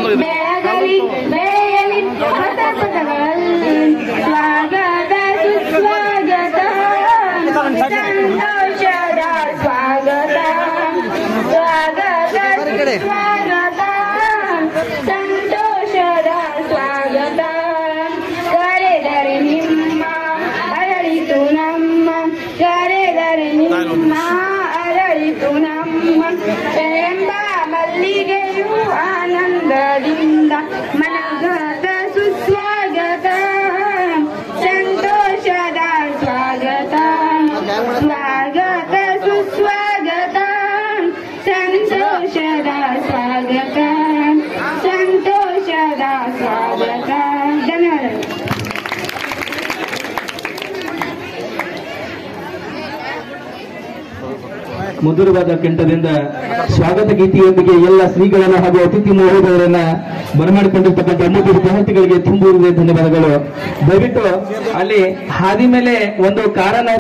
ಬೆಳಗಲಿ ಬೆಳೆಯಲಿ ಹೊಸ ಪಥಗಳಲ್ಲಿ ಸ್ವಾಗತ ಸುಸ್ವಾಗತ ಸಂತೋಷದ ಸ್ವಾಗತ ಸ್ವಾಗತ ಸುಸ್ವಾಗತ ಸಂತೋಷದ ಸ್ವಾಗತ ಕರೆದರೆ ನಿಮ್ಮ ಅರಳಿತು ನಮ್ಮ ಕರೆದರೆ ನಿಮ್ಮ ಅರಳಿತು ನಮ್ಮ ಎಂಬ ಮಲ್ಲಿಗೆಯು ಆನಂದದಿಂದ ಮನಗತ ಸುಸ್ವಾಗತ ಸಂತೋಷದ ಸ್ವಾಗತ ಸ್ವಾಗತ ಸುಸ್ವಾಗತ ಸಂತೋಷದ ಸ್ವಾಗತ ಸಂತೋಷದ ಸ್ವಾಗತ ಧನ್ಯವಾದಗಳು ಮಧುರವಾದ ಕಂಠದಿಂದ ಸ್ವಾಗತ ಗೀತೆಯೊಂದಿಗೆ ಎಲ್ಲ ಶ್ರೀಗಳನ್ನ ಹಾಗೂ ಅತಿಥಿ ಮಹೋದಯರನ್ನ ಬರಮಾಡಿಕೊಂಡಿರ್ತಕ್ಕಂಥ ಮೂರು ವಿದ್ಯಾರ್ಥಿಗಳಿಗೆ ತುಂಬುವುದೇ ಧನ್ಯವಾದಗಳು ದಯವಿಟ್ಟು ಅಲ್ಲಿ ಹಾದಿ ಮೇಲೆ ಒಂದು ಕಾರಣ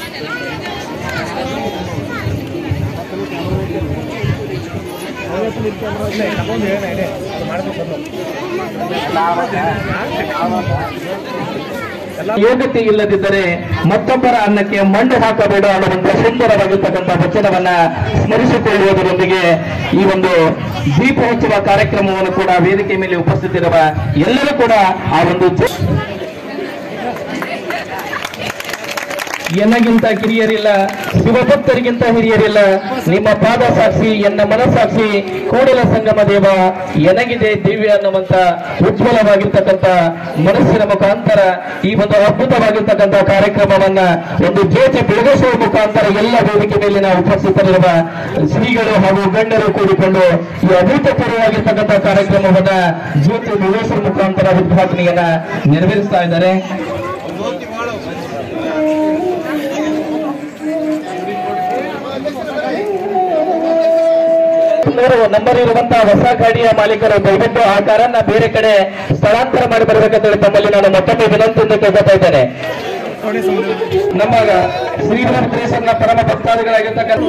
ಯೋಗ್ಯತೆ ಇಲ್ಲದಿದ್ದರೆ ಮತ್ತೊಬ್ಬರ ಅನ್ನಕ್ಕೆ ಮಂಡು ಹಾಕಬೇಡ ಅನ್ನುವಂತ ಸುಂದರವಾಗಿರ್ತಕ್ಕಂಥ ವಚನವನ್ನ ಸ್ಮರಿಸಿಕೊಳ್ಳುವುದರೊಂದಿಗೆ ಈ ಒಂದು ದೀಪೋತ್ಸವ ಕಾರ್ಯಕ್ರಮವನ್ನು ಕೂಡ ವೇದಿಕೆ ಮೇಲೆ ಉಪಸ್ಥಿತಿರುವ ಎಲ್ಲರೂ ಕೂಡ ಆ ಒಂದು ಜ- ಎನ್ನಗಿಂತ ಕಿರಿಯರಿಲ್ಲ ಶಿವಭಕ್ತರಿಗಿಂತ ಹಿರಿಯರಿಲ್ಲ ನಿಮ್ಮ ಪಾದ ಸಾಕ್ಷಿ ಎನ್ನ ಮನಸ್ಸಾಕ್ಷಿ ಕೂಡಲ ಸಂಗಮ ದೇವ ಎನಗಿದೆ ದಿವ್ಯ ಅನ್ನುವಂತ ಉಜ್ವಲವಾಗಿರ್ತಕ್ಕಂಥ ಮನಸ್ಸಿನ ಮುಖಾಂತರ ಈ ಒಂದು ಅದ್ಭುತವಾಗಿರ್ತಕ್ಕಂಥ ಕಾರ್ಯಕ್ರಮವನ್ನ ಒಂದು ಜ್ಯೋತಿ ಬೆಳಗಿಸುವ ಮುಖಾಂತರ ಎಲ್ಲ ವೇದಿಕೆ ಮೇಲಿನ ಉಪಸ್ಥಿತರಿರುವ ಶ್ರೀಗಳು ಹಾಗೂ ಗಣ್ಯರು ಕೂಡಿಕೊಂಡು ಈ ಅಭೂತಪೂರ್ವವಾಗಿರ್ತಕ್ಕಂಥ ಕಾರ್ಯಕ್ರಮವನ್ನ ಜ್ಯೋತಿ ಬೆಳಗಿಸುವ ಮುಖಾಂತರ ಉದ್ಘಾಟನೆಯನ್ನ ನೆರವೇರಿಸ್ತಾ ಇದ್ದಾರೆ ನೂರು ನಂಬರ್ ಇರುವಂತಹ ಹೊಸ ಗಾಡಿಯ ಮಾಲೀಕರು ದಯವಿಟ್ಟು ಆ ಕಾರನ್ನ ಬೇರೆ ಕಡೆ ಸ್ಥಳಾಂತರ ಮಾಡಿ ಬರಬೇಕಂತ ಹೇಳಿ ತಮ್ಮಲ್ಲಿ ನಾನು ಮತ್ತೊಮ್ಮೆ ವಿನಂತಿಯಿಂದ ಕೇಳ್ಕೊತಾ ಇದ್ದೇನೆ ನಮ್ಮ ಶ್ರೀಧರ ದೇಶನ ಪರಮ ಭಕ್ತಾದಿಗಳಾಗಿರ್ತಕ್ಕಂಥ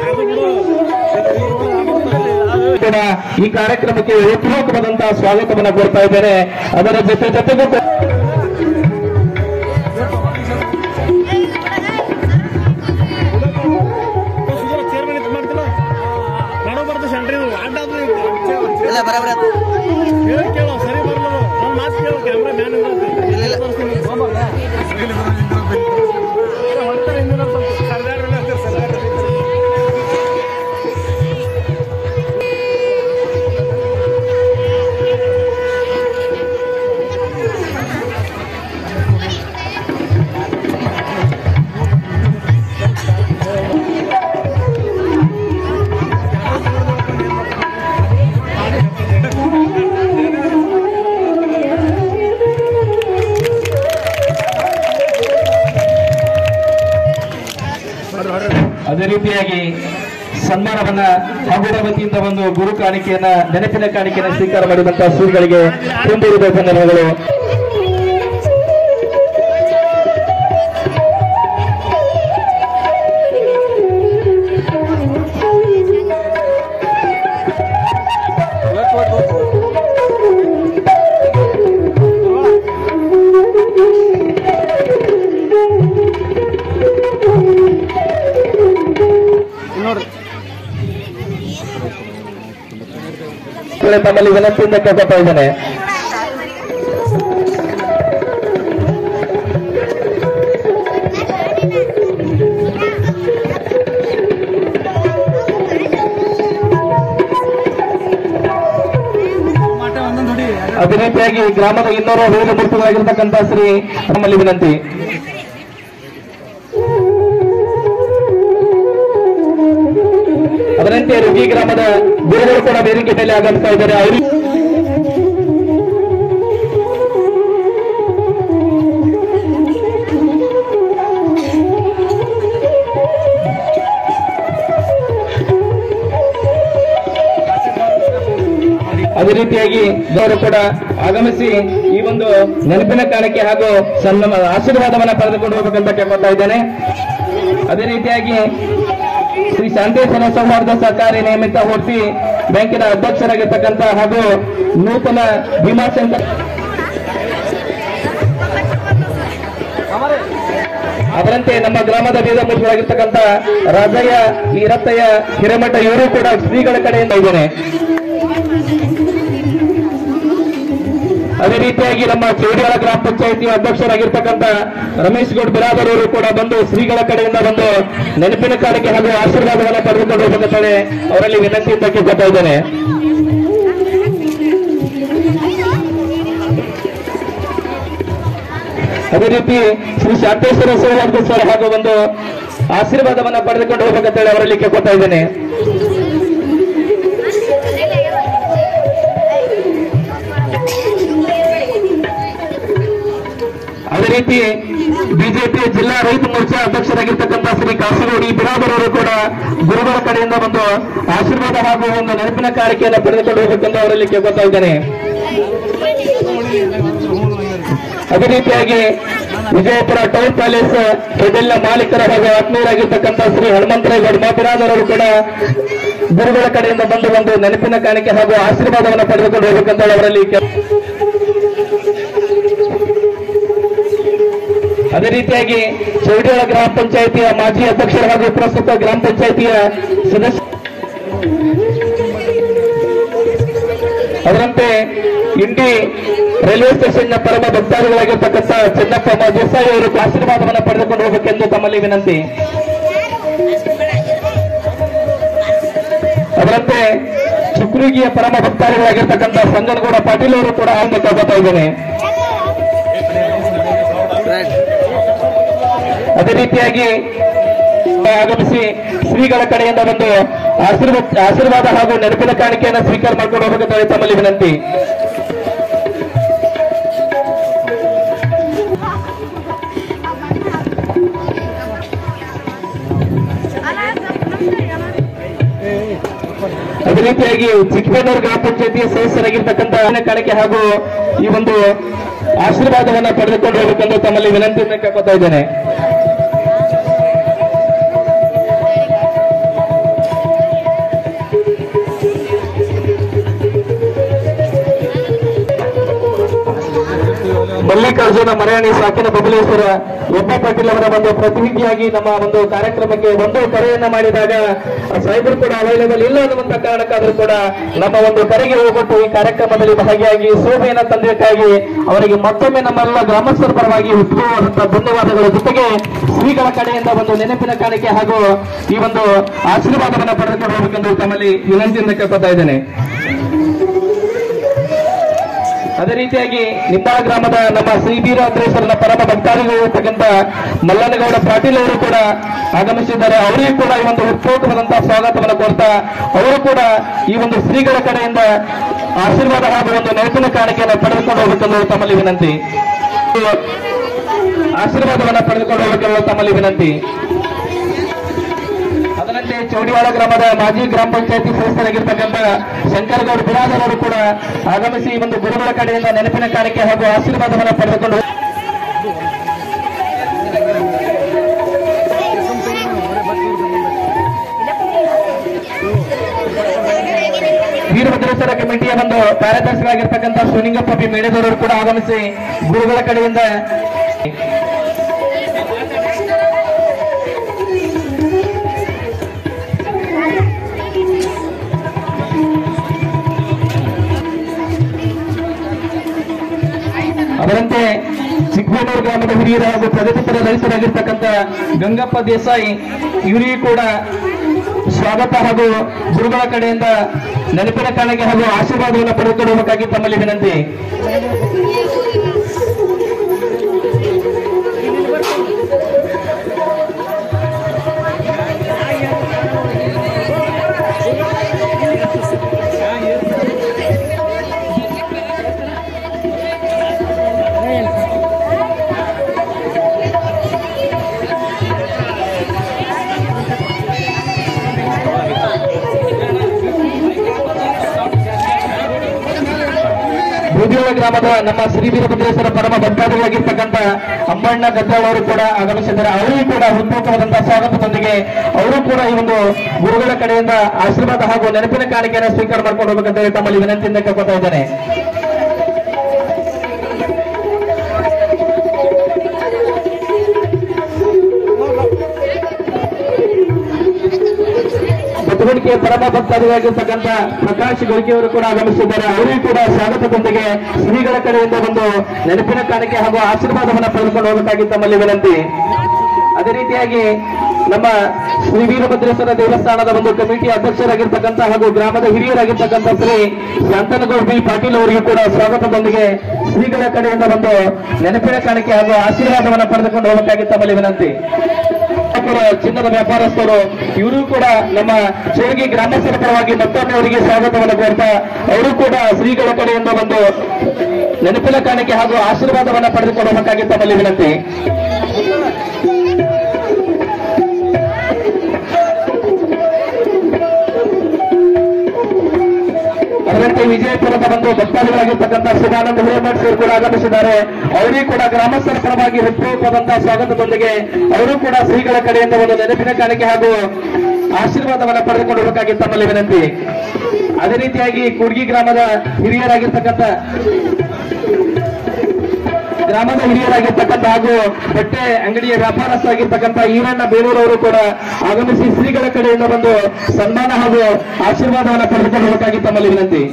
ಕೂಡ ಈ ಕಾರ್ಯಕ್ರಮಕ್ಕೆ ಉಪಯೋಗವಾದಂತಹ ಸ್ವಾಗತವನ್ನು ಕೋರ್ತಾ ಇದ್ದೇನೆ ಅದರ ಜೊತೆ ಜೊತೆಗೂ ಕೂಡ ಚೇರ್ಮನ್ ಇದು ಮಾಡ್ತಿಲ್ಲ ನಾನು ಬರ್ತ ಸೆಂಟ್ರಿ ಇದು ಅಡ್ಡ ಅದು ಇಲ್ಲ ಬರಬರ ಹೇಳಿ ಕೇಳೋ ಸರಿ ಬರಲ್ಲ ನನ್ನ ಮಾತು ಕೇಳೋ ಕ್ಯಾಮ್ರಾ ಮ್ಯಾನ್ ಹೊಡ್ತಾರೆ ಹಿಂದಿನ ಸ್ವಲ್ಪ ಸರ್ದಾರರೆಲ್ಲ ಇರ್ತಾರೆ, ಸರ್ದಾರರೆಲ್ಲ. ಅದೇ ರೀತಿಯಾಗಿ ಸನ್ಮಾನವನ್ನ ಹಗುರ ವತಿಯಿಂದ ಒಂದು ಗುರು ಕಾಣಿಕೆಯನ್ನ ನೆನಪಿನ ಕಾಣಿಕೆಯನ್ನ ಸ್ವೀಕಾರ ಮಾಡಿದಂತಹ ಶ್ರೀಗಳಿಗೆ ತುಂಬಿರುವ ಧನ್ಯವಾದಗಳು ತಮ್ಮಲ್ಲಿ ವಿನಂತಿಯಿಂದ ಕೇಳ್ಕೊತಾ ಇದ್ದೇನೆ ಅದೇ ರೀತಿಯಾಗಿ ಗ್ರಾಮದ ಇನ್ನೂರು ವೇದ ಮೂರ್ತಿಗಳಾಗಿರ್ತಕ್ಕಂಥ ಶ್ರೀ ನಮ್ಮಲ್ಲಿ ವಿನಂತಿ ಅದರಂತೆ ರುಗಿ ಗ್ರಾಮದ ಗುರುಗಳು ಕೂಡ ವೇದಿಕೆ ಮೇಲೆ ಆಗಮಿಸ್ತಾ ಇದ್ದಾರೆ ಅವರು ಅದೇ ರೀತಿಯಾಗಿ ಅವರು ಕೂಡ ಆಗಮಿಸಿ ಈ ಒಂದು ನೆನಪಿನ ಕಾಣಿಕೆ ಹಾಗೂ ಸನ್ಮ ಆಶೀರ್ವಾದವನ್ನ ಪಡೆದುಕೊಂಡು ಹೋಗ್ಬೇಕಂತ ಕೇಳ್ಕೊತಾ ಇದ್ದೇನೆ ಅದೇ ರೀತಿಯಾಗಿ ಶ್ರೀ ಶಾಂತೇಶ್ವರ ಸೌಹಾರ್ದ ಸಹಕಾರಿ ನಿಯಮಿತ ಹೊರಸಿ ಬ್ಯಾಂಕಿನ ಅಧ್ಯಕ್ಷರಾಗಿರ್ತಕ್ಕಂಥ ಹಾಗೂ ನೂತನ ಭೀಮಾಶಂಕರ್ ಅದರಂತೆ ನಮ್ಮ ಗ್ರಾಮದ ವೇದಮೂರ್ತಿಗಳಾಗಿರ್ತಕ್ಕಂಥ ರಾಜಯ್ಯ ಈರತ್ತಯ್ಯ ಹಿರೇಮಠ ಇವರು ಕೂಡ ಶ್ರೀಗಳ ಕಡೆಯಿಂದ ಇದ್ದೇನೆ ಅದೇ ರೀತಿಯಾಗಿ ನಮ್ಮ ಚೌಡಿಯಾಳ ಗ್ರಾಮ ಪಂಚಾಯಿತಿ ಅಧ್ಯಕ್ಷರಾಗಿರ್ತಕ್ಕಂಥ ರಮೇಶ್ ಗೌಡ್ ಬಿರಾದರ್ ಅವರು ಕೂಡ ಬಂದು ಶ್ರೀಗಳ ಕಡೆಯಿಂದ ಬಂದು ನೆನಪಿನ ಕಾಣಿಕೆ ಹಾಗೂ ಆಶೀರ್ವಾದವನ್ನು ಪಡೆದುಕೊಂಡು ಹೋಗಬೇಕಂತೇಳಿ ಅವರಲ್ಲಿ ವಿನಂತಿಯಿಂದ ಕೇಳ್ತಾ ಇದ್ದೇನೆ ಅದೇ ರೀತಿ ಶ್ರೀ ಶಾಂತೇಶ್ವರ ಸೌಹಾರ್ದ ಸರ್ ಹಾಗೂ ಒಂದು ಆಶೀರ್ವಾದವನ್ನ ಪಡೆದುಕೊಂಡು ಹೋಗಬೇಕಂತೇಳಿ ಅವರಲ್ಲಿ ಕೇಳ್ಕೊತಾ ಇದ್ದೇನೆ ಅದೇ ರೀತಿ ಬಿಜೆಪಿ ಜಿಲ್ಲಾ ರೈತ ಮೋರ್ಚಾ ಅಧ್ಯಕ್ಷರಾಗಿರ್ತಕ್ಕಂಥ ಶ್ರೀ ಕಾಸರಗೋಡಿ ಬಿರಾದರ್ ಅವರು ಕೂಡ ಗುರುಗಳ ಕಡೆಯಿಂದ ಒಂದು ಆಶೀರ್ವಾದ ಹಾಗೂ ಒಂದು ನೆನಪಿನ ಕಾಣಿಕೆಯನ್ನು ಪಡೆದುಕೊಂಡು ಹೋಗಬೇಕೆಂದು ಅವರಲ್ಲಿ ಕೇಳ್ಕೊತಾ ಇದ್ದೇನೆ ಅದೇ ರೀತಿಯಾಗಿ ವಿಜಯಪುರ ಟೌನ್ ಪ್ಯಾಲೇಸ್ ಹೋಟೆಲ್ನ ಮಾಲೀಕರ ಹಾಗೂ ಆತ್ಮೀಯರಾಗಿರ್ತಕ್ಕಂಥ ಶ್ರೀ ಹನುಮಂತರಾಯಗೌಡ ಮಾಪಿರಾದರ್ ಅವರು ಕೂಡ ಗುರುಗಳ ಕಡೆಯಿಂದ ಬಂದು ಒಂದು ನೆನಪಿನ ಕಾಣಿಕೆ ಹಾಗೂ ಆಶೀರ್ವಾದವನ್ನು ಪಡೆದುಕೊಂಡು ಹೋಗಬೇಕಂತ ಅವರಲ್ಲಿ ಕೇ- ಅದೇ ರೀತಿಯಾಗಿ ಚೌಡಿಯಾಳ ಗ್ರಾಮ ಪಂಚಾಯಿತಿಯ ಮಾಜಿ ಅಧ್ಯಕ್ಷರು ಹಾಗೂ ಪ್ರಸ್ತುತ ಗ್ರಾಮ ಪಂಚಾಯಿತಿಯ ಸದಸ್ಯ ಅದರಂತೆ ಇಂಡಿ ರೈಲ್ವೆ ಸ್ಟೇಷನ್ನ ಪರಮ ಭಕ್ತಾದಿಗಳಾಗಿರ್ತಕ್ಕಂಥ ಚೆನ್ನಪ್ಪ ಮ ದೇಸಾಯಿ ಅವರು ಆಶೀರ್ವಾದವನ್ನು ಪಡೆದುಕೊಂಡು ಹೋಗಬೇಕೆಂದು ತಮ್ಮಲ್ಲಿ ವಿನಂತಿ ಅದರಂತೆ ಚುಕ್ರುಗಿಯ ಪರಮ ಭಕ್ತಾದಿಗಳಾಗಿರ್ತಕ್ಕಂಥ ಸಂಗನಗೌಡ ಪಾಟೀಲ್ ಅವರು ಕೂಡ ಆರಂಭ ತಗೋತಾ ಇದ್ದೇನೆ ಅದೇ ರೀತಿಯಾಗಿ ಆಗಮಿಸಿ ಶ್ರೀಗಳ ಕಡೆಯಿಂದ ಒಂದು ಆಶೀರ್ವಾದ ಆಶೀರ್ವಾದ ಹಾಗೂ ನೆನಪಿನ ಕಾಣಿಕೆಯನ್ನು ಸ್ವೀಕಾರ ಮಾಡ್ಕೊಂಡು ಹೋಗಬೇಕಂತ ತಮ್ಮಲ್ಲಿ ವಿನಂತಿ ಅದೇ ರೀತಿಯಾಗಿ ಚಿಕ್ಕಬೇನೂರು ಗ್ರಾಮ ಪಂಚಾಯತಿಯ ಸದಸ್ಯರಾಗಿರ್ತಕ್ಕಂಥ ನೆನಪಿನ ಕಾಣಿಕೆ ಹಾಗೂ ಈ ಒಂದು ಆಶೀರ್ವಾದವನ್ನ ಪಡೆದುಕೊಂಡು ಹೋಗಬೇಕೆಂದು ತಮ್ಮಲ್ಲಿ ವಿನಂತಿಯನ್ನು ಕೇಳ್ಕೊತಾ ಇದ್ದೇನೆ ಮಲ್ಲಿಕಾರ್ಜುನ ಮರಯಾಣಿ ಸಾಕಿನ ಬಬಲೇಶ್ವರ ಒಬ್ಬ ಪಾಟೀಲ್ ಅವರ ಒಂದು ಪ್ರತಿನಿಧಿಯಾಗಿ ನಮ್ಮ ಒಂದು ಕಾರ್ಯಕ್ರಮಕ್ಕೆ ಒಂದು ಕರೆಯನ್ನ ಮಾಡಿದಾಗ ಸಾಹೇಬರು ಕೂಡ ಅವೈಲೇಬಲ್ ಇಲ್ಲ ಅನ್ನುವಂತ ಕಾರಣಕ್ಕಾದರೂ ಕೂಡ ನಮ್ಮ ಒಂದು ಕರೆಗೆ ಹೋಗ್ಬಿಟ್ಟು ಈ ಕಾರ್ಯಕ್ರಮದಲ್ಲಿ ಭಾಗಿಯಾಗಿ ಶೋಭೆಯನ್ನ ತಂದಕ್ಕಾಗಿ ಅವರಿಗೆ ಮತ್ತೊಮ್ಮೆ ನಮ್ಮೆಲ್ಲ ಗ್ರಾಮಸ್ಥರ ಪರವಾಗಿ ಹುಟ್ಟುವಂತಹ ಧನ್ಯವಾದಗಳ ಜೊತೆಗೆ ಶ್ರೀಗಳ ಕಡೆಯಿಂದ ಒಂದು ನೆನಪಿನ ಕಾಣಿಕೆ ಹಾಗೂ ಈ ಒಂದು ಆಶೀರ್ವಾದವನ್ನು ಪಡೆದುಕೊಂಡು ಹೋಗಬೇಕೆಂದು ತಮ್ಮಲ್ಲಿ ವಿನಂತಿಯಿಂದ ಕೇಳ್ಕೊತಾ ಇದ್ದೇನೆ ಅದೇ ರೀತಿಯಾಗಿ ನಿಂಬಾಳ ಗ್ರಾಮದ ನಮ್ಮ ಶ್ರೀ ವೀರಾದ್ರೇಶ್ವರನ ಪರಮ ಭಕ್ತಾದಿಗಳಿರ್ತಕ್ಕಂಥ ಮಲ್ಲನಗೌಡ ಪಾಟೀಲ್ ಅವರು ಕೂಡ ಆಗಮಿಸಿದ್ದಾರೆ ಅವರಿಗೂ ಕೂಡ ಈ ಒಂದು ಉತ್ಪೂರ್ಣವಾದಂತಹ ಸ್ವಾಗತವನ್ನು ಕೋರ್ತಾ ಅವರು ಕೂಡ ಈ ಒಂದು ಶ್ರೀಗಳ ಕಡೆಯಿಂದ ಆಶೀರ್ವಾದ ಹಾಗೂ ಒಂದು ನೆನಪಿನ ಕಾಣಿಕೆಯನ್ನು ಪಡೆದುಕೊಂಡು ಹೋಗಬೇಕೆಂದು ತಮ್ಮಲ್ಲಿ ವಿನಂತಿ ಆಶೀರ್ವಾದವನ್ನು ಪಡೆದುಕೊಂಡು ಹೋಗಬೇಕೆಂದು ತಮ್ಮಲ್ಲಿ ವಿನಂತಿ ಅದರಂತೆ ಚೌಡಿವಾಳ ಗ್ರಾಮದ ಮಾಜಿ ಗ್ರಾಮ ಪಂಚಾಯತಿ ಸದಸ್ಯರಾಗಿರ್ತಕ್ಕಂಥ ಶಂಕರಗೌಡ ಬಿರಾದರ್ ಅವರು ಕೂಡ ಆಗಮಿಸಿ ಈ ಒಂದು ಗುರುಗಳ ಕಡೆಯಿಂದ ನೆನಪಿನ ಕಾಣಿಕೆ ಹಾಗೂ ಆಶೀರ್ವಾದವನ್ನು ಪಡೆದುಕೊಂಡು ವೀರಭದ್ರೇಶ್ವರ ಕಮಿಟಿಯ ಒಂದು ಕಾರ್ಯದರ್ಶಿಗಳಾಗಿರ್ತಕ್ಕಂಥ ಶಿವಲಿಂಗಪ್ಪ ಪಿ ಮೇಳೆದವರು ಕೂಡ ಆಗಮಿಸಿ ಗುರುಗಳ ಕಡೆಯಿಂದ ಅದರಂತೆ ಚಿಕ್ಕಬೇನೂರು ಗ್ರಾಮದ ಹಿರಿಯರ ಹಾಗೂ ಪ್ರಗತಿಪರ ರೈತರಾಗಿರ್ತಕ್ಕಂಥ ಗಂಗಪ್ಪ ದೇಸಾಯಿ ಇವರಿಗೂ ಕೂಡ ಸ್ವಾಗತ ಹಾಗೂ ಗುರುಗಳ ಕಡೆಯಿಂದ ನೆನಪಿನ ಕಾಣಿಕೆ ಹಾಗೂ ಆಶೀರ್ವಾದವನ್ನು ಪಡೆದುಕೊಳ್ಳಬೇಕಾಗಿ ತಮ್ಮಲ್ಲಿ ವಿನಂತಿ ಬೂದಿಯೊಳ ಗ್ರಾಮದ ನಮ್ಮ ಶ್ರೀ ವೀರಭದ್ರೇಶ್ವರ ಪರಮ ಭಕ್ತಾದಿಗಳಾಗಿರ್ತಕ್ಕಂಥ ಅಮ್ಮಣ್ಣ ಗದ್ದಾಳ್ ಅವರು ಕೂಡ ಆಗಮಿಸಿದ್ದಾರೆ ಅವರಿಗೂ ಕೂಡ ಹೃತ್ಪೂರ್ವಕವಾದಂತಹ ಸ್ವಾಗತದೊಂದಿಗೆ ಅವರು ಕೂಡ ಈ ಒಂದು ಗುರುಗಳ ಕಡೆಯಿಂದ ಆಶೀರ್ವಾದ ಹಾಗೂ ನೆನಪಿನ ಕಾಣಿಕೆಯನ್ನು ಸ್ವೀಕಾರ ಮಾಡ್ಕೊಂಡು ಹೋಗ್ಬೇಕಂತ ಹೇಳಿ ತಮ್ಮಲ್ಲಿ ವಿನಂತಿಯಿಂದ ಕೇಳ್ಕೊತಾ ಇದ್ದೇನೆ ಬಸವಣಿಗೆ ಪರಮ ಭಕ್ತಾದಿಯಾಗಿರ್ತಕ್ಕಂಥ ಪ್ರಕಾಶ್ ಗೊಳಿಕೆ ಅವರು ಕೂಡ ಆಗಮಿಸಿದ್ದಾರೆ ಅವರಿಗೂ ಕೂಡ ಸ್ವಾಗತದೊಂದಿಗೆ ಶ್ರೀಗಳ ಕಡೆಯಿಂದ ಒಂದು ನೆನಪಿನ ಕಾಣಿಕೆ ಹಾಗೂ ಆಶೀರ್ವಾದವನ್ನು ಪಡೆದುಕೊಂಡು ಹೋಗಬೇಕಾಗಿ ತಮ್ಮಲ್ಲಿ ವಿನಂತಿ ಅದೇ ರೀತಿಯಾಗಿ ನಮ್ಮ ಶ್ರೀ ವೀರಭದ್ರೇಶ್ವರ ದೇವಸ್ಥಾನದ ಒಂದು ಕಮಿಟಿ ಅಧ್ಯಕ್ಷರಾಗಿರ್ತಕ್ಕಂಥ ಹಾಗೂ ಗ್ರಾಮದ ಹಿರಿಯರಾಗಿರ್ತಕ್ಕಂಥ ಶ್ರೀ ಶಾಂತನಗೌಡ ಬಿ ಪಾಟೀಲ್ ಅವರಿಗೂ ಕೂಡ ಸ್ವಾಗತದೊಂದಿಗೆ ಶ್ರೀಗಳ ಕಡೆಯಿಂದ ಒಂದು ನೆನಪಿನ ಕಾಣಿಕೆ ಹಾಗೂ ಆಶೀರ್ವಾದವನ್ನು ಪಡೆದುಕೊಂಡು ಹೋಗಬೇಕಾಗಿ ತಮ್ಮಲ್ಲಿ ವಿನಂತಿ ವ್ಯಾಪಾರ ಚಿನ್ನದ ವ್ಯಾಪಾರಸ್ಥರು ಇವರು ಕೂಡ ನಮ್ಮ ಚೋಗಿ ಗ್ರಾಮಸ್ಥರ ಪರವಾಗಿ ಮತ್ತೊಮ್ಮೆ ಅವರಿಗೆ ಸ್ವಾಗತವನ್ನು ಕೋರ್ತಾ ಅವರು ಕೂಡ ಶ್ರೀಗಳ ಕಡೆಯಿಂದ ಒಂದು ನೆನಪಿನ ಕಾಣಿಕೆ ಹಾಗೂ ಆಶೀರ್ವಾದವನ್ನು ಪಡೆದುಕೊಳ್ಳಬೇಕಾಗಿ ತಮ್ಮಲ್ಲಿ ವಿನಂತಿ ಅದರಂತೆ ವಿಜಯಪುರದ ಒಂದು ಭಕ್ತಾದಿಗಳಾಗಿರ್ತಕ್ಕಂಥ ಶಿವಾನಂದ ಹಿರೇಮಠ್ ಸರ್ ಕೂಡ ಆಗಮಿಸಿದ್ದಾರೆ ಅವರಿಗೂ ಕೂಡ ಗ್ರಾಮಸ್ಥರ ಪರವಾಗಿ ಹೃತ್ಪೂರ್ವಕವಾದಂತಹ ಸ್ವಾಗತದೊಂದಿಗೆ ಅವರು ಕೂಡ ಶ್ರೀಗಳ ಕಡೆಯಿಂದ ಒಂದು ನೆನಪಿನ ಕಾಣಿಕೆ ಹಾಗೂ ಆಶೀರ್ವಾದವನ್ನು ಪಡೆದುಕೊಳ್ಳಬೇಕಾಗಿ ತಮ್ಮಲ್ಲಿ ವಿನಂತಿ ಅದೇ ರೀತಿಯಾಗಿ ಕುಡ್ಗಿ ಗ್ರಾಮದ ಹಿರಿಯರಾಗಿರ್ತಕ್ಕಂಥ ಗ್ರಾಮದ ಹಿರಿಯರಾಗಿರ್ತಕ್ಕಂಥ ಹಾಗೂ ಬಟ್ಟೆ ಅಂಗಡಿಯ ವ್ಯಾಪಾರಸ್ಥರಾಗಿರ್ತಕ್ಕಂಥ ಈರಣ್ಣ ಬೇಲೂರವರು ಕೂಡ ಆಗಮಿಸಿ ಶ್ರೀಗಳ ಕಡೆಯಿಂದ ಬಂದು ಸನ್ಮಾನ ಹಾಗೂ ಆಶೀರ್ವಾದವನ್ನು ಪಡೆದುಕೊಳ್ಳಬೇಕಾಗಿ ತಮ್ಮಲ್ಲಿ ವಿನಂತಿ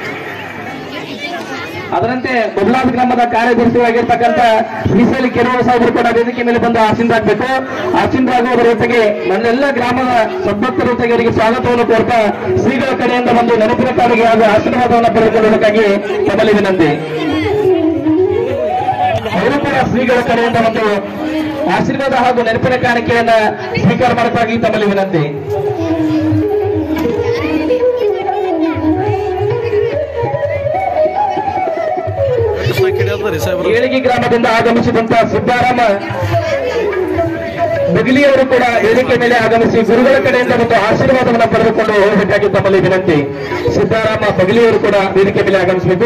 ಅದರಂತೆ ಬಬ್ಲಾದ್ ಗ್ರಾಮದ ಕಾರ್ಯದರ್ಶಿಯಾಗಿರ್ತಕ್ಕಂಥ ಶ್ರೀಶೈಲಿ ಕೆರೂರು ಸಾಹೇಬರು ಕೂಡ ವೇದಿಕೆ ಮೇಲೆ ಬಂದು ಆಸೀನರಾಗಬೇಕು ಆಸೀನರಾಗುವುದರ ಜೊತೆಗೆ ನನ್ನೆಲ್ಲ ಗ್ರಾಮದ ಸದ್ಭಕ್ತರ ಜೊತೆಗೆ ಅವರಿಗೆ ಸ್ವಾಗತವನ್ನು ಕೋರ್ತಾ ಶ್ರೀಗಳ ಕಡೆಯಿಂದ ಒಂದು ನೆನಪಿನ ಕಾಣಿಕೆ ಹಾಗೂ ಆಶೀರ್ವಾದವನ್ನು ಪಡೆದುಕೊಳ್ಳಬೇಕಾಗಿ ತಮ್ಮಲ್ಲಿ ವಿನಂತಿ ಅವರು ಕೂಡ ಶ್ರೀಗಳ ಕಡೆಯಿಂದ ಒಂದು ಆಶೀರ್ವಾದ ಹಾಗೂ ನೆನಪಿನ ಕಾಣಿಕೆಯನ್ನ ಸ್ವೀಕಾರ ಮಾಡಬೇಕಾಗಿ ತಮ್ಮಲ್ಲಿ ವಿನಂತಿ ಏಳಿಗೆ ಗ್ರಾಮದಿಂದ ಆಗಮಿಸಿದಂತ ಸಿದ್ದಾರಾಮ ಬಗಿಲಿಯವರು ಕೂಡ ವೇದಿಕೆ ಮೇಲೆ ಆಗಮಿಸಿ ಗುರುಗಳ ಕಡೆಯಿಂದ ಒಂದು ಆಶೀರ್ವಾದವನ್ನು ಪಡೆದುಕೊಂಡು ಹೋಗಬೇಕಾಗಿ ತಮ್ಮಲ್ಲಿ ವಿನಂತಿ ಸಿದ್ದಾರಾಮ ಬಗಿಲಿಯವರು ಕೂಡ ವೇದಿಕೆ ಮೇಲೆ ಆಗಮಿಸಬೇಕು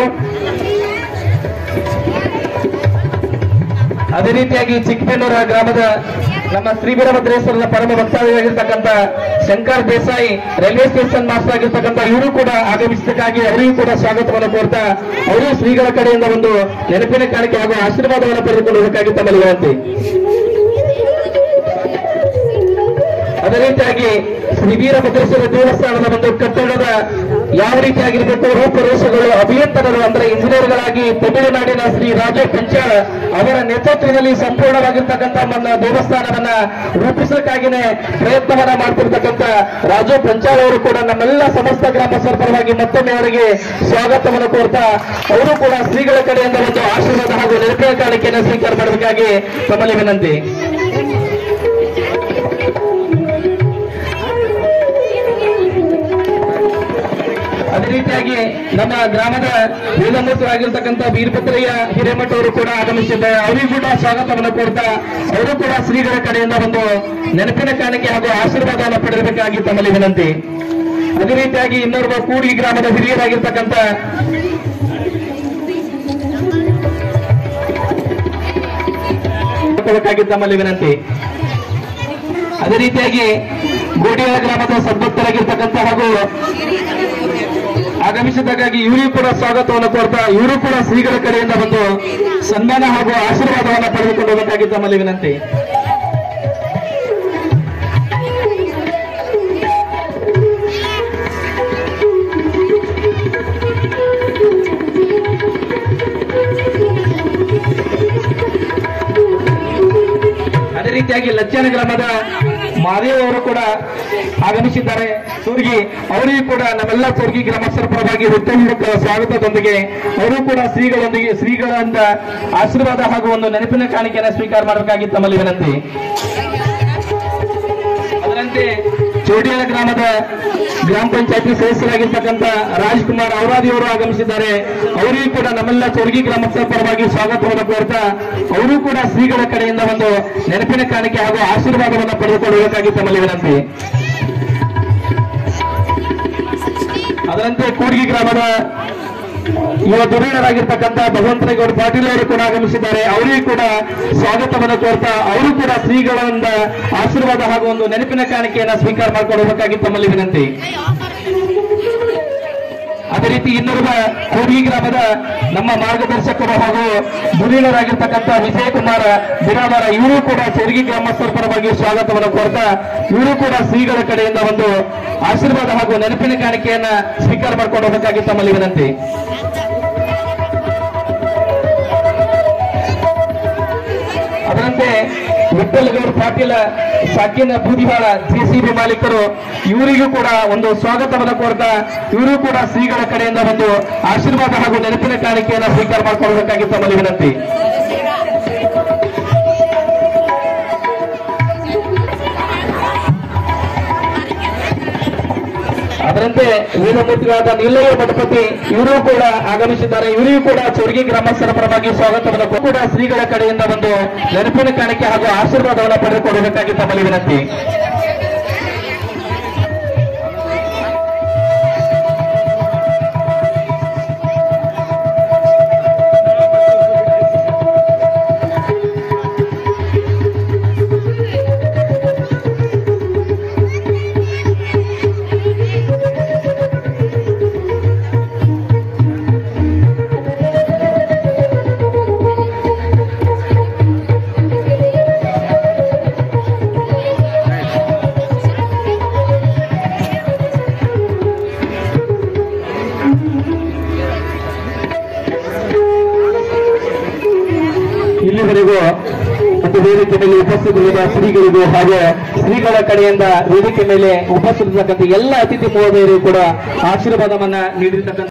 ಅದೇ ರೀತಿಯಾಗಿ ಚಿಕ್ಕಬೆನ್ನೂರ ಗ್ರಾಮದ ನಮ್ಮ ಶ್ರೀ ವೀರಭದ್ರೇಶ್ವರದ ಪರಮ ಭಕ್ತಾದಿಯಾಗಿರ್ತಕ್ಕಂಥ Shankar Desai railway station master ಆಗಿರ್ತಕ್ಕಂಥ ಇವರು ಕೂಡ ಆಗಮಿಸಬೇಕಾಗಿ ಅವರಿಗೂ ಕೂಡ ಸ್ವಾಗತವನ್ನು ಕೋರ್ತಾ ಅವರು ಶ್ರೀಗಳ ಕಡೆಯಿಂದ ಒಂದು ನೆನಪಿನ ಕಾಣಿಕೆ ಹಾಗೂ ಆಶೀರ್ವಾದವನ್ನು ಪಡೆದುಕೊಳ್ಳಬೇಕಾಗಿ ತಮ್ಮಲ್ಲಿ ವಿನಂತಿ ಅದೇ ರೀತಿಯಾಗಿ ಶ್ರೀ ವೀರಭದ್ರೇಶ್ವರ ದೇವಸ್ಥಾನದ ಒಂದು ಕಟ್ಟಡದ ಯಾವ ರೀತಿಯಾಗಿರಬೇಕು ರೂಪರೇಷೆಗಳು ಅಭಿಯಂತರರು ಅಂದ್ರೆ ಇಂಜಿನಿಯರ್ಗಳಾಗಿ ತಮಿಳುನಾಡಿನ ಶ್ರೀ ರಾಜ ಪಂಚಾಳ ಅವರ ನೇತೃತ್ವದಲ್ಲಿ ಸಂಪೂರ್ಣವಾಗಿರ್ತಕ್ಕಂಥ ನಮ್ಮ ದೇವಸ್ಥಾನವನ್ನ ರೂಪಿಸಲಿಕ್ಕಾಗಿನೇ ಪ್ರಯತ್ನವನ್ನ ಮಾಡ್ತಿರ್ತಕ್ಕಂಥ ರಾಜು ಪಂಚಾಳ್ ಅವರು ಕೂಡ ನಮ್ಮೆಲ್ಲ ಸಮಸ್ತ ಗ್ರಾಮಸ್ಥರ ಪರವಾಗಿ ಮತ್ತೊಮ್ಮೆ ಅವರಿಗೆ ಸ್ವಾಗತವನ್ನು ಕೋರ್ತಾ ಅವರು ಕೂಡ ಶ್ರೀಗಳ ಕಡೆಯಿಂದ ಒಂದು ಆಶೀರ್ವಾದ ಹಾಗೂ ನೆನಪಿನ ಕಾಣಿಕೆಯನ್ನು ಸ್ವೀಕಾರ ಮಾಡಬೇಕಾಗಿ ತಮ್ಮಲ್ಲಿ ವಿನಂತಿ ಅದೇ ರೀತಿಯಾಗಿ ನಮ್ಮ ಗ್ರಾಮದ ವೇದಮೂರ್ತರಾಗಿರ್ತಕ್ಕಂಥ ವೀರಭದ್ರಯ್ಯ ಹಿರೇಮಠ ಅವರು ಕೂಡ ಆಗಮಿಸಿದ್ದಾರೆ ಅವರಿಗೂ ಕೂಡ ಸ್ವಾಗತವನ್ನು ಕೋರ್ತಾ ಅವರು ಕೂಡ ಶ್ರೀಗಳ ಕಡೆಯಿಂದ ಒಂದು ನೆನಪಿನ ಕಾಣಿಕೆ ಹಾಗೂ ಆಶೀರ್ವಾದವನ್ನು ಪಡೆಯಬೇಕಾಗಿ ತಮ್ಮಲ್ಲಿ ವಿನಂತಿ ಅದೇ ರೀತಿಯಾಗಿ ಇನ್ನೋರ್ವ ಕೂಡಿ ಗ್ರಾಮದ ಹಿರಿಯರಾಗಿರ್ತಕ್ಕಂಥ ಕೊಡಬೇಕಾಗಿ ತಮ್ಮಲ್ಲಿ ವಿನಂತಿ ಅದೇ ರೀತಿಯಾಗಿ ಗೋಡಿಯ ಗ್ರಾಮದ ಸದ್ಭಕ್ತರಾಗಿರ್ತಕ್ಕಂಥ ಹಾಗೂ ಆಗಮಿಸಿದ್ದಕ್ಕಾಗಿ ಇವರಿಗೂ ಕೂಡ ಸ್ವಾಗತವನ್ನು ಕೋರ್ತಾ ಇವರು ಕೂಡ ಶ್ರೀಗಳ ಕಡೆಯಿಂದ ಒಂದು ಸನ್ಮಾನ ಹಾಗೂ ಆಶೀರ್ವಾದವನ್ನು ಪಡೆದುಕೊಂಡು ಹೋಗಬೇಕಾಗಿ ತಮ್ಮಲ್ಲಿ ವಿನಂತಿ ಅದೇ ರೀತಿಯಾಗಿ ಲಚ್ಚನ ಗ್ರಾಮದ ಮಾದೇವ್ ಅವರು ಕೂಡ ಆಗಮಿಸಿದ್ದಾರೆ ಸೂರ್ಗಿ ಅವರಿಗೂ ಕೂಡ ನಮ್ಮೆಲ್ಲ ಸೂರ್ಗಿ ಗ್ರಾಮಸ್ಥರ ಪರವಾಗಿ ಹೃತ್ಪೂರ್ವಕ ಸ್ವಾಗತದೊಂದಿಗೆ ಅವರು ಕೂಡ ಶ್ರೀಗಳೊಂದಿಗೆ ಶ್ರೀಗಳಿಂದ ಆಶೀರ್ವಾದ ಹಾಗೂ ಒಂದು ನೆನಪಿನ ಕಾಣಿಕೆಯನ್ನು ಸ್ವೀಕಾರ ಮಾಡಬೇಕಾಗಿ ತಮ್ಮಲ್ಲಿ ವಿನಂತಿ ಅದರಂತೆ ಚೋಡಿಯಾಳ ಗ್ರಾಮದ ಗ್ರಾಮ ಪಂಚಾಯತಿ ಸದಸ್ಯರಾಗಿರ್ತಕ್ಕಂಥ ರಾಜ್ಕುಮಾರ್ ಔರಾದಿ ಅವರು ಆಗಮಿಸಿದ್ದಾರೆ ಅವರಿಗೂ ಕೂಡ ನಮ್ಮೆಲ್ಲ ಚೋರ್ಗಿ ಗ್ರಾಮಸ್ಥರ ಪರವಾಗಿ ಸ್ವಾಗತವನ್ನು ಕೋರ್ತಾ ಅವರು ಕೂಡ ಶ್ರೀಗಳ ಕಡೆಯಿಂದ ಒಂದು ನೆನಪಿನ ಕಾಣಿಕೆ ಹಾಗೂ ಆಶೀರ್ವಾದವನ್ನು ಪಡೆದುಕೊಳ್ಳಬೇಕಾಗಿ ತಮ್ಮಲ್ಲಿ ವಿನಂತಿ ಅದರಂತೆ ಕೂಡ್ಗಿ ಗ್ರಾಮದ ಯುವ ಧುರೀಣರಾಗಿರ್ತಕ್ಕಂಥ ಭಗವಂತನಗೌಡ ಪಾಟೀಲ್ ಅವರು ಕೂಡ ಆಗಮಿಸಿದ್ದಾರೆ ಅವರಿಗೂ ಕೂಡ ಸ್ವಾಗತವನ್ನು ಕೋರ್ತಾ ಅವರು ಕೂಡ ಶ್ರೀಗಳಿಂದ ಆಶೀರ್ವಾದ ಹಾಗೂ ಒಂದು ನೆನಪಿನ ಕಾಣಿಕೆಯನ್ನ ಸ್ವೀಕಾರ ಮಾಡಿಕೊಡಬೇಕಾಗಿ ತಮ್ಮಲ್ಲಿ ವಿನಂತಿ ಅದೇ ರೀತಿ ಇನ್ನುಳಿದ ಕೂರ್ಗಿ ಗ್ರಾಮದ ನಮ್ಮ ಮಾರ್ಗದರ್ಶಕರು ಹಾಗೂ ಧುರೀಣರಾಗಿರ್ತಕ್ಕಂಥ ವಿಜಯಕುಮಾರ ಬಿರಾಮರ ಇವರು ಕೂಡ ಸೇರ್ಗಿ ಗ್ರಾಮಸ್ಥರ ಪರವಾಗಿ ಸ್ವಾಗತವನ್ನು ಕೋರ್ತಾ ಇವರು ಕೂಡ ಶ್ರೀಗಳ ಕಡೆಯಿಂದ ಒಂದು ಆಶೀರ್ವಾದ ಹಾಗೂ ನೆನಪಿನ ಕಾಣಿಕೆಯನ್ನ ಸ್ವೀಕಾರ ಮಾಡಿಕೊಂಡು ಹೋಗಬೇಕಾಗಿ ತಮ್ಮಲ್ಲಿ ವಿನಂತಿ ಅದರಂತೆ ವಿಠ್ಠಲಗೌಡ ಪಾಟೀಲ ಸಾಕಿನ ಬೂದಿವಾಳ ಜೆಸಿಬಿ ಮಾಲೀಕರು ಇವರಿಗೂ ಕೂಡ ಒಂದು ಸ್ವಾಗತವನ್ನು ಕೋರ್ತಾ ಇವರು ಕೂಡ ಶ್ರೀಗಳ ಕಡೆಯಿಂದ ಒಂದು ಆಶೀರ್ವಾದ ಹಾಗೂ ನೆನಪಿನ ಕಾಣಿಕೆಯನ್ನು ಸ್ವೀಕಾರ ಮಾಡಿಕೊಳ್ಳಬೇಕಾಗಿ ತಮ್ಮಲ್ಲಿ ವಿನಂತಿ ಅದರಂತೆ ವೀರಮೂರ್ತಿಗಳಾದ ನೀಲಯ್ಯ ಮಠಪತಿ ಇವರು ಕೂಡ ಆಗಮಿಸಿದ್ದಾರೆ ಇವರಿಗೂ ಕೂಡ ಚೌರ್ಗಿ ಗ್ರಾಮಸ್ಥರ ಪರವಾಗಿ ಸ್ವಾಗತವನ್ನು ಕೋ- ಕೂಡ ಶ್ರೀಗಳ ಕಡೆಯಿಂದ ಒಂದು ನೆನಪಿನ ಕಾಣಿಕೆ ಹಾಗೂ ಆಶೀರ್ವಾದವನ್ನು ಪಡೆದುಕೊಳ್ಳಬೇಕಾಗಿ ತಮ್ಮಲ್ಲಿ ವಿನಂತಿ ಇಲ್ಲಿವರೆಗೂ ಮತ್ತು ವೇದಿಕೆ ಮೇಲೆ ಉಪಸ್ಥಿತರಿರುವ ಶ್ರೀಗಳಿಗೂ ಹಾಗೆ ಶ್ರೀಗಳ ಕಡೆಯಿಂದ ವೇದಿಕೆ ಮೇಲೆ ಉಪಸ್ಥಿತರಿರ್ತಕ್ಕಂಥ ಎಲ್ಲ ಅತಿಥಿ ಮಹೋದಯರು ಕೂಡ ಆಶೀರ್ವಾದವನ್ನ ನೀಡಿರ್ತಕ್ಕಂಥ